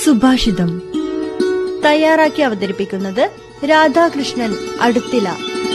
സുഭാഷിതം തയ്യാറാക്കി അവതരിപ്പിക്കുന്നത് രാധാകൃഷ്ണൻ അടുത്തില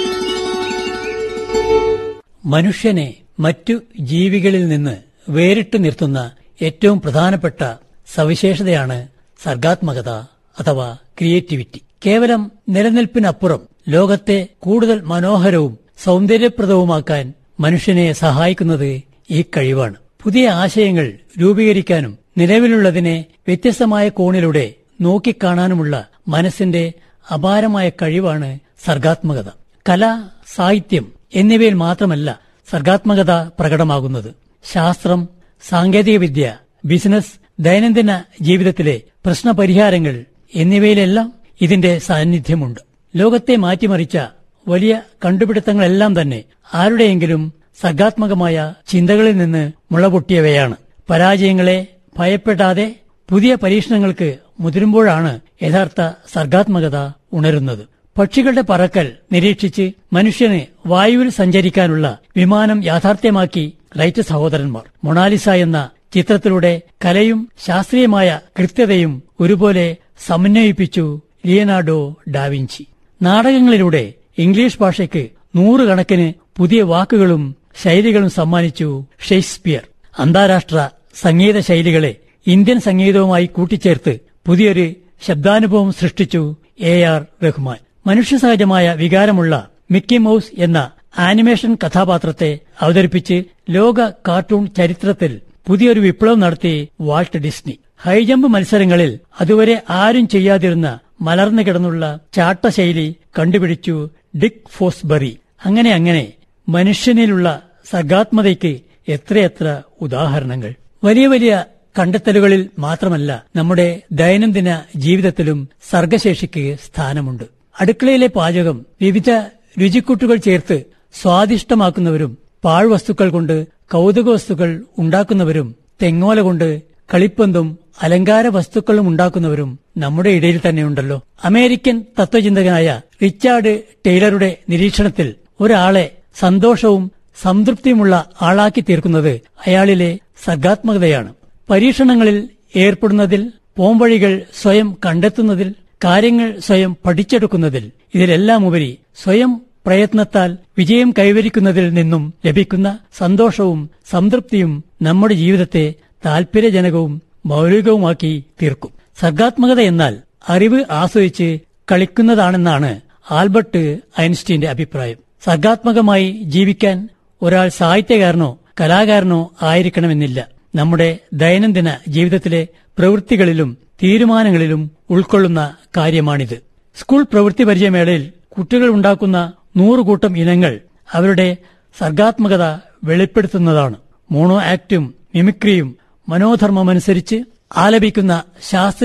മനുഷ്യനെ മറ്റു ജീവികളിൽ നിന്ന് വേറിട്ടു നിർത്തുന്ന ഏറ്റവും പ്രധാനപ്പെട്ട സവിശേഷതയാണ് സർഗാത്മകത അഥവാ ക്രിയേറ്റിവിറ്റി കേവലം നിലനിൽപ്പിനപ്പുറം ലോകത്തെ കൂടുതൽ മനോഹരവും സൗന്ദര്യപ്രദവുമാക്കാൻ മനുഷ്യനെ സഹായിക്കുന്നത് ഈ കഴിവാണ് പുതിയ ആശയങ്ങൾ രൂപീകരിക്കാനും നിലവിലുള്ളതിനെ വ്യത്യസ്തമായ കോണിലൂടെ നോക്കിക്കാണാനുമുള്ള മനസ്സിന്റെ അപാരമായ കഴിവാണ് സർഗാത്മകത കല സാഹിത്യം എന്നിവയിൽ മാത്രമല്ല സർഗാത്മകത പ്രകടമാകുന്നത് ശാസ്ത്രം സാങ്കേതികവിദ്യ ബിസിനസ് ദൈനംദിന ജീവിതത്തിലെ പ്രശ്നപരിഹാരങ്ങൾ എന്നിവയിലെല്ലാം ഇതിന്റെ സാന്നിധ്യമുണ്ട് ലോകത്തെ മാറ്റിമറിച്ച വലിയ കണ്ടുപിടുത്തങ്ങളെല്ലാം തന്നെ ആരുടെയെങ്കിലും സർഗാത്മകമായ ചിന്തകളിൽ നിന്ന് മുളപൊട്ടിയവയാണ് പരാജയങ്ങളെ ഭയപ്പെടാതെ പുതിയ പരീക്ഷണങ്ങൾക്ക് മുതിരുമ്പോഴാണ് യഥാർത്ഥ സർഗാത്മകത ഉണരുന്നത് പക്ഷികളുടെ പറക്കൽ നിരീക്ഷിച്ച് മനുഷ്യന് വായുവിൽ സഞ്ചരിക്കാനുള്ള വിമാനം യാഥാർത്ഥ്യമാക്കി റൈറ്റ് സഹോദരന്മാർ മൊണാലിസ എന്ന ചിത്രത്തിലൂടെ കലയും ശാസ്ത്രീയമായ കൃത്യതയും ഒരുപോലെ സമന്വയിപ്പിച്ചു ലിയനാർഡോ ഡാവിഞ്ചി നാടകങ്ങളിലൂടെ ഇംഗ്ലീഷ് ഭാഷയ്ക്ക് നൂറുകണക്കിന് പുതിയ വാക്കുകളും ശൈലികളും സമ്മാനിച്ചു ഷേക്സ്പിയർ അന്താരാഷ്ട്ര സംഗീത ശൈലികളെ ഇന്ത്യൻ സംഗീതവുമായി കൂട്ടിച്ചേർത്ത് പുതിയൊരു ശബ്ദാനുഭവം സൃഷ്ടിച്ചു എ ആർ റഹ്മാൻ മനുഷ്യസഹജമായ വികാരമുള്ള മിക്കി മൌസ് എന്ന ആനിമേഷൻ കഥാപാത്രത്തെ അവതരിപ്പിച്ച് ലോക കാർട്ടൂൺ ചരിത്രത്തിൽ പുതിയൊരു വിപ്ലവം നടത്തി വാൾട്ട് ഡിസ്നി ഹൈജമ്പ് മത്സരങ്ങളിൽ അതുവരെ ആരും ചെയ്യാതിരുന്ന മലർന്നു കിടന്നുള്ള ചാട്ടശൈലി കണ്ടുപിടിച്ചു ഡിക് ഫോസ്ബറി അങ്ങനെ അങ്ങനെ മനുഷ്യനിലുള്ള സർഗാത്മതയ്ക്ക് എത്രയെത്ര ഉദാഹരണങ്ങൾ വലിയ വലിയ കണ്ടെത്തലുകളിൽ മാത്രമല്ല നമ്മുടെ ദൈനംദിന ജീവിതത്തിലും സർഗശേഷിക്ക് സ്ഥാനമുണ്ട് അടുക്കളയിലെ പാചകം വിവിധ രുചിക്കൂട്ടുകൾ ചേർത്ത് സ്വാദിഷ്ടമാക്കുന്നവരും പാഴ്വസ്തുക്കൾ കൊണ്ട് കൗതുക വസ്തുക്കൾ ഉണ്ടാക്കുന്നവരും തെങ്ങോല കൊണ്ട് കളിപ്പന്തും അലങ്കാര വസ്തുക്കളും ഉണ്ടാക്കുന്നവരും നമ്മുടെ ഇടയിൽ തന്നെയുണ്ടല്ലോ അമേരിക്കൻ തത്വചിന്തകനായ റിച്ചാർഡ് ടെയ്ലറുടെ നിരീക്ഷണത്തിൽ ഒരാളെ സന്തോഷവും സംതൃപ്തിയുമുള്ള ആളാക്കി തീർക്കുന്നത് അയാളിലെ സർഗാത്മകതയാണ് പരീക്ഷണങ്ങളിൽ ഏർപ്പെടുന്നതിൽ പോംവഴികൾ സ്വയം കണ്ടെത്തുന്നതിൽ കാര്യങ്ങൾ സ്വയം പഠിച്ചെടുക്കുന്നതിൽ ഇതിലെല്ലാം ഉപരി സ്വയം പ്രയത്നത്താൽ വിജയം കൈവരിക്കുന്നതിൽ നിന്നും ലഭിക്കുന്ന സന്തോഷവും സംതൃപ്തിയും നമ്മുടെ ജീവിതത്തെ താൽപര്യജനകവും മൗലികവുമാക്കി തീർക്കും സർഗാത്മകത എന്നാൽ അറിവ് ആസ്വദിച്ച് കളിക്കുന്നതാണെന്നാണ് ആൽബർട്ട് ഐൻസ്റ്റീന്റെ അഭിപ്രായം സർഗാത്മകമായി ജീവിക്കാൻ ഒരാൾ സാഹിത്യകാരനോ കലാകാരനോ ആയിരിക്കണമെന്നില്ല നമ്മുടെ ദൈനംദിന ജീവിതത്തിലെ പ്രവൃത്തികളിലും തീരുമാനങ്ങളിലും ഉൾക്കൊള്ളുന്ന കാര്യമാണിത് സ്കൂൾ പ്രവൃത്തി പരിചയമേളയിൽ കുട്ടികൾ ഉണ്ടാക്കുന്ന നൂറുകൂട്ടം ഇനങ്ങൾ അവരുടെ സർഗാത്മകത വെളിപ്പെടുത്തുന്നതാണ് മോണോ ആക്റ്റും മിമിക്രിയും മനോധർമ്മമനുസരിച്ച് ആലപിക്കുന്ന ശാസ്ത്രീയ